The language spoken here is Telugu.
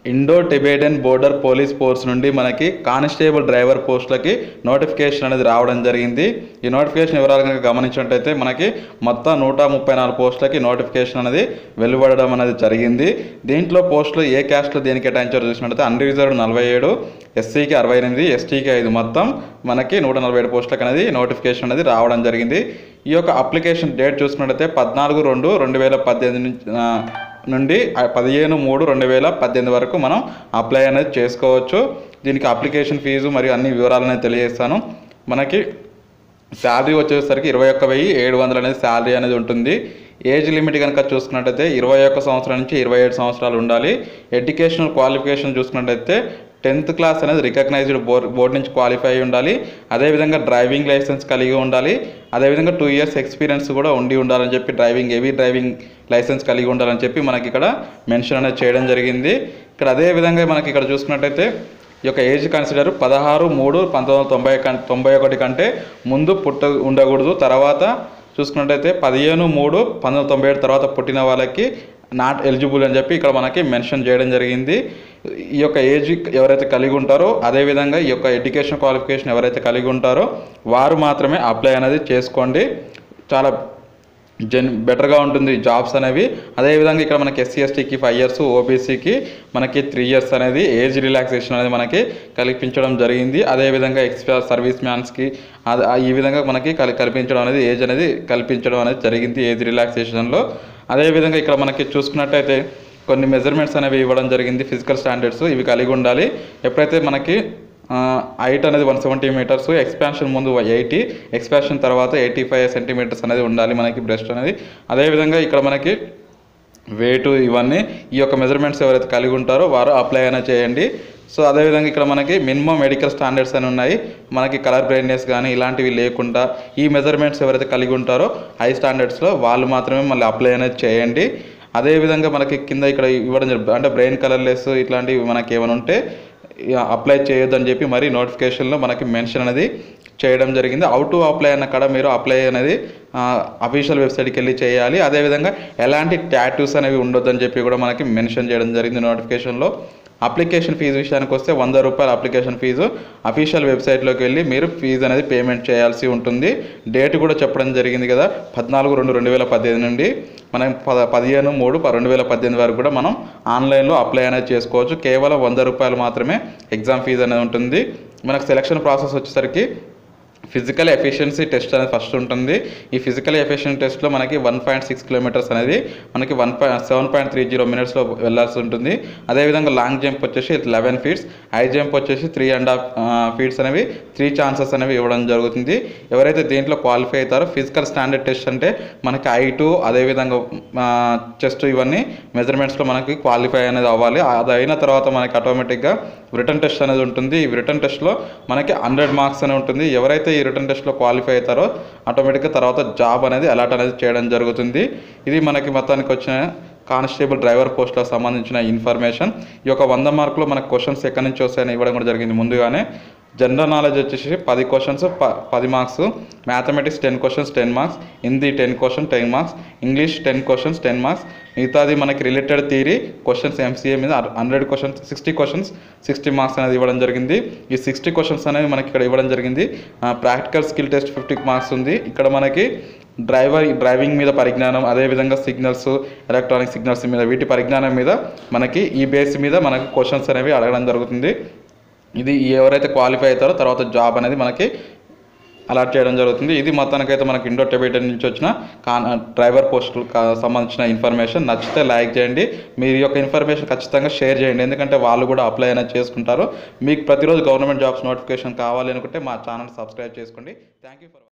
Indo Tibetan border police force నుండి మనకి కానిస్టేబుల్ డ్రైవర్ పోస్టులకి నోటిఫికేషన్ అనేది రావడం జరిగింది ఈ నోటిఫికేషన్ వివరాలు కనుక గమనించినట్టయితే మనకి మొత్తం నూట ముప్పై నాలుగు పోస్టులకి నోటిఫికేషన్ అనేది వెలువడడం అనేది జరిగింది దీంట్లో పోస్టులు ఏ క్యాస్ట్లో దేనికి కేటాయించారో చూసినట్టయితే అన్రిజర్వ్డ్ నలభై ఏడు ఎస్సీకి అరవై ఎనిమిది ఎస్టీకి ఐదు మొత్తం మనకి నూట నలభై ఏడు పోస్టులకు అనేది నోటిఫికేషన్ అనేది రావడం జరిగింది ఈ యొక్క అప్లికేషన్ డేట్ చూసుకున్నట్టయితే పద్నాలుగు రెండు రెండు వేల పద్దెనిమిది నుంచి ఆ, నుండి ఆ పదిహేను మూడు రెండు వేల పద్దెనిమిది వరకు మనం అప్లై అనేది చేసుకోవచ్చు దీనికి అప్లికేషన్ ఫీజు మరియు అన్ని వివరాలు అనేది తెలియజేస్తాను మనకి శాలరీ వచ్చేసరికి ఇరవై ఒక్క వెయ్యి ఏడు వందలు అనేది శాలరీ అనేది ఉంటుంది ఏజ్ లిమిట్ కనుక చూసుకున్నట్టయితే ఇరవై ఒక్క సంవత్సరం నుంచి ఇరవై ఏడు సంవత్సరాలు ఉండాలి ఎడ్యుకేషనల్ క్వాలిఫికేషన్ చూసుకున్నట్టయితే టెన్త్ క్లాస్ అనేది రికగ్నైజ్డ్ బోర్డ్ బోర్డు నుంచి క్వాలిఫై అయి ఉండాలి అదేవిధంగా డ్రైవింగ్ లైసెన్స్ కలిగి ఉండాలి అదేవిధంగా టూ ఇయర్స్ ఎక్స్పీరియన్స్ కూడా ఉండి ఉండాలని చెప్పి డ్రైవింగ్ హెవీ డ్రైవింగ్ లైసెన్స్ కలిగి ఉండాలని చెప్పి మనకి ఇక్కడ మెన్షన్ అనేది చేయడం జరిగింది ఇక్కడ అదే విధంగా మనకి ఇక్కడ చూసుకున్నట్టయితే ఈ యొక్క ఏజ్ కన్సిడర్ పదహారు మూడు పంతొమ్మిది వందల తొంభై కం తొంభై ఒకటి కంటే ముందు పుట్ట ఉండకూడదు తర్వాత చూసుకున్నట్టయితే పదిహేను మూడు పంతొమ్మిది వందల తొంభై ఏడు తర్వాత పుట్టిన వాళ్ళకి నాట్ ఎలిజిబుల్ అని చెప్పి ఇక్కడ మనకి మెన్షన్ చేయడం జరిగింది ఈ యొక్క ఏజ్ ఎవరైతే కలిగి ఉంటారో అదేవిధంగా ఈ యొక్క ఎడ్యుకేషన్ క్వాలిఫికేషన్ ఎవరైతే కలిగి ఉంటారో వారు మాత్రమే అప్లై అనేది చేసుకోండి చాలా జెన్ బెటర్గా ఉంటుంది జాబ్స్ అనేవి అదేవిధంగా ఇక్కడ మనకి ఎస్సీ ఎస్టీకి ఫైవ్ ఇయర్స్ ఓబీసీకి మనకి త్రీ ఇయర్స్ అనేది ఏజ్ రిలాక్సేషన్ అనేది మనకి కల్పించడం జరిగింది అదేవిధంగా ఎక్స్ట్రా సర్వీస్ మ్యాన్స్కి అది ఆ- ఈ విధంగా మనకి కల్ కల్పించడం అనేది ఏజ్ అనేది కల్పించడం అనేది జరిగింది ఏజ్ రిలాక్సేషన్లో అదేవిధంగా ఇక్కడ మనకి చూసుకున్నట్టయితే కొన్ని మెజర్మెంట్స్ అనేవి ఇవ్వడం జరిగింది ఫిజికల్ స్టాండర్డ్స్ ఇవి కలిగి ఉండాలి ఎప్పుడైతే మనకి హైట్ అనేది వన్ సెవెంటీ మీటర్స్ ఎక్స్పాన్షన్ ముందు ఎయిటీ ఎక్స్పాన్షన్ తర్వాత ఎయిటీ ఫైవ్ సెంటీమీటర్స్ అనేది ఉండాలి మనకి బ్రెస్ట్ అనేది అదేవిధంగా ఇక్కడ మనకి వెయిట్ ఇవన్నీ ఈ యొక్క మెజర్మెంట్స్ ఎవరైతే కలిగి ఉంటారో వారు అప్లై అయినా చేయండి సో అదేవిధంగా ఇక్కడ మనకి మినిమం మెడికల్ స్టాండర్డ్స్ అని ఉన్నాయి మనకి కలర్ బ్రైట్నెస్ కానీ ఇలాంటివి లేకుండా ఈ మెజర్మెంట్స్ ఎవరైతే కలిగి ఉంటారో హై స్టాండర్డ్స్లో వాళ్ళు మాత్రమే మళ్ళీ అప్లై అనేది చేయండి అదేవిధంగా మనకి కింద ఇక్కడ ఇవ్వడం జరుగుతుంది అంటే బ్రెయిన్ కలర్లెస్ ఇట్లాంటివి మనకి ఏమైనా ఉంటే అప్లై చేయొద్దని చెప్పి మరి నోటిఫికేషన్లో మనకి మెన్షన్ అనేది చేయడం జరిగింది అవుట్ టు అప్లై అన్న కాడ మీరు అప్లై అనేది అఫీషియల్ వెబ్సైట్కి వెళ్ళి చేయాలి అదేవిధంగా ఎలాంటి ట్యాటూస్ అనేవి ఉండొద్దని చెప్పి కూడా మనకి మెన్షన్ చేయడం జరిగింది నోటిఫికేషన్లో అప్లికేషన్ ఫీజు విషయానికి వస్తే వంద రూపాయల అప్లికేషన్ ఫీజు అఫీషియల్ వెబ్సైట్లోకి వెళ్ళి మీరు ఫీజు అనేది పేమెంట్ చేయాల్సి ఉంటుంది డేట్ కూడా చెప్పడం జరిగింది కదా పద్నాలుగు రెండు రెండు వేల పద్దెనిమిది నుండి మనం పద పదిహేను మూడు ప- రెండు వేల పద్దెనిమిది వరకు కూడా మనం ఆన్లైన్లో అప్లై అనేది చేసుకోవచ్చు కేవలం వంద రూపాయలు మాత్రమే ఎగ్జామ్ ఫీజు అనేది ఉంటుంది మనకు సెలక్షన్ ప్రాసెస్ వచ్చేసరికి ఫిజికల్ ఎఫిషియన్సీ టెస్ట్ అనేది ఫస్ట్ ఉంటుంది ఈ ఫిజికల్ ఎఫిషియన్సీ టెస్ట్లో మనకి వన్ పాయింట్ సిక్స్ కిలోమీటర్స్ అనేది మనకి one point seven point three zero మినిట్స్లో వెళ్ళాల్సి ఉంటుంది అదేవిధంగా లాంగ్ జంప్ వచ్చేసి లెవెన్ ఫీట్స్ హై జంప్ వచ్చేసి త్రీ అండ్ హాఫ్ ఫీట్స్ అనేవి త్రీ ఛాన్సెస్ అనేవి ఇవ్వడం జరుగుతుంది ఎవరైతే దీంట్లో క్వాలిఫై అవుతారో ఫిజికల్ స్టాండర్డ్ టెస్ట్ అంటే మనకి హైటు అదేవిధంగా చెస్ట్ ఇవన్నీ మెజర్మెంట్స్లో మనకి క్వాలిఫై అనేది అవ్వాలి అది అయిన తర్వాత మనకి ఆటోమేటిక్గా రిటర్న్ టెస్ట్ అనేది ఉంటుంది ఈ రిటర్న్ టెస్ట్లో మనకి హండ్రెడ్ మార్క్స్ అనేది ఉంటుంది ఎవరైతే ఈ రిటర్న్ టెస్ట్లో క్వాలిఫై అవుతారో ఆటోమేటిక్గా తర్వాత జాబ్ అనేది అలాట్ అనేది చేయడం జరుగుతుంది ఇది మనకి మొత్తానికి వచ్చిన కానిస్టేబుల్ డ్రైవర్ పోస్టులకు సంబంధించిన ఇన్ఫర్మేషన్ ఈ యొక్క వంద మార్కులు మనకు క్వశ్చన్స్ ఎక్కడి నుంచి వస్తాయని ఇవ్వడం కూడా జరిగింది ముందుగానే జనరల్ నాలెడ్జ్ వచ్చేసి పది క్వశ్చన్స్ ప పది marks mathematics ten questions ten marks Hindi ten question ten marks English ten questions ten marks మిగతాది మనకి రిలేటెడ్ థియరీ క్వశ్చన్స్ ఎంసీఏ మీద hundred questions sixty questions sixty marks అనేది ఇవ్వడం జరిగింది ఈ సిక్స్టీ క్వశ్చన్స్ అనేవి మనకి ఇక్కడ ఇవ్వడం జరిగింది practical skill test fifty marks ఉంది ఇక్కడ మనకి డ్రైవర్ డ్రైవింగ్ మీద పరిజ్ఞానం అదేవిధంగా సిగ్నల్స్ ఎలక్ట్రానిక్ సిగ్నల్స్ మీద వీటి పరిజ్ఞానం మీద మనకి ఈ బేస్ మీద మనకి క్వశ్చన్స్ అనేవి అడగడం జరుగుతుంది ఇది ఎవరైతే క్వాలిఫై అవుతారో తర్వాత జాబ్ అనేది మనకి అలాట్ చేయడం జరుగుతుంది ఇది మొత్తానికైతే మనకి ఇండో టెబేటన్ నుంచి వచ్చిన కాన్ డ్రైవర్ పోస్టులు సంబంధించిన ఇన్ఫర్మేషన్ నచ్చితే లైక్ చేయండి మీరు యొక్క ఇన్ఫర్మేషన్ ఖచ్చితంగా షేర్ చేయండి ఎందుకంటే వాళ్ళు కూడా అప్లై అనేది చేసుకుంటారు మీకు ప్రతిరోజు గవర్నమెంట్ జాబ్స్ నోటిఫికేషన్ కావాలి అనుకుంటే మా ఛానల్ సబ్స్క్రైబ్ చేసుకోండి థ్యాంక్ యూ ఫర్